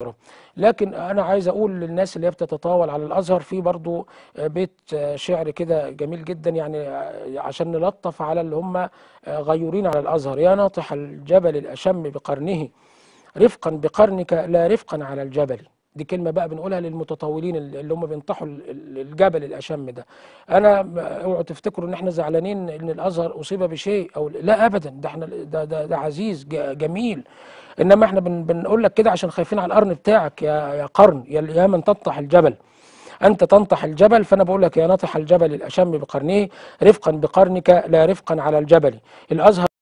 لكن انا عايز اقول للناس اللي هي بتتطاول على الازهر في برضو بيت شعر كده جميل جدا يعني عشان نلطف على اللي هم غيورين على الازهر يا ناطح الجبل الاشم بقرنه رفقا بقرنك لا رفقا على الجبل دي كلمة بقى بنقولها للمتطاولين اللي هم بينطحوا الجبل الأشم ده أنا اوعوا تفتكروا إن إحنا زعلانين إن الأزهر أصيب بشيء أو لا أبدا ده إحنا ده ده, ده عزيز جميل إنما إحنا بن بنقول لك كده عشان خايفين على القرن بتاعك يا يا قرن يا, يا من تنطح الجبل أنت تنطح الجبل فأنا بقول لك يا ناطح الجبل الأشم بقرنه رفقا بقرنك لا رفقا على الجبل الأزهر